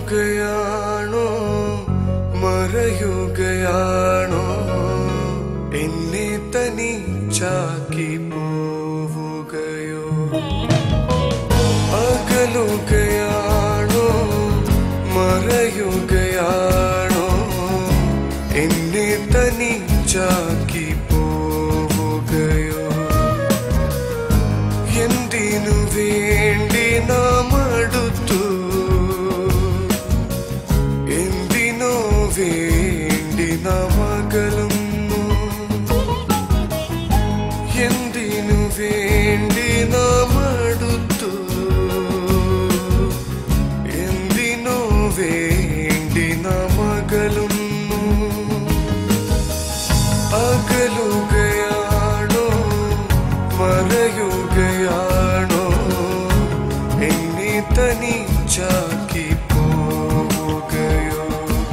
അകലുകയാണോ മറയുകയാണോ എന്നെ തനിച്ചാക്കി പോവുകയോ അകലുകയാണോ മറയുകയാണോ എന്നെ തനിച്ചാക്കി പോവുകയോ എന്തിനു വേണ്ടി നാം അടുത്തു എന്തിനോ വേണ്ടി നാം അകലുന്നു എന്തിനു വേണ്ടി നാം അടുത്തു എന്തിനോ വേണ്ടി നാം അകലുന്നു അകലുകയാണോ മറയുകയാണോ എന്നെ തനിച്ചാക്കി പോവുകയോ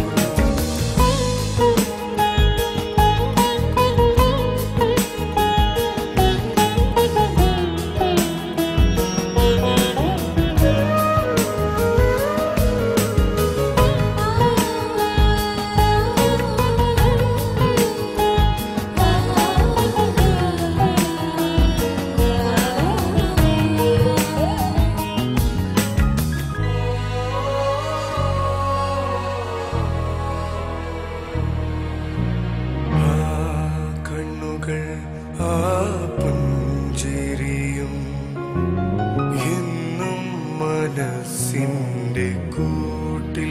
ആ കണ്ണുകൾ ആ പുഞ്ചിരിയും എന്നും മനസ്സിന്റെ കൂട്ടിൽ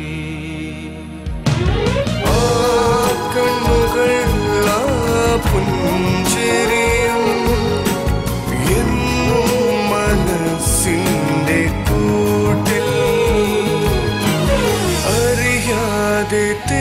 ആ കണ്ണുകൾ ആ പുഞ്ചിരിയും എന്നും മനസ്സിന്റെ കൂട്ടിൽ അറിയാതെ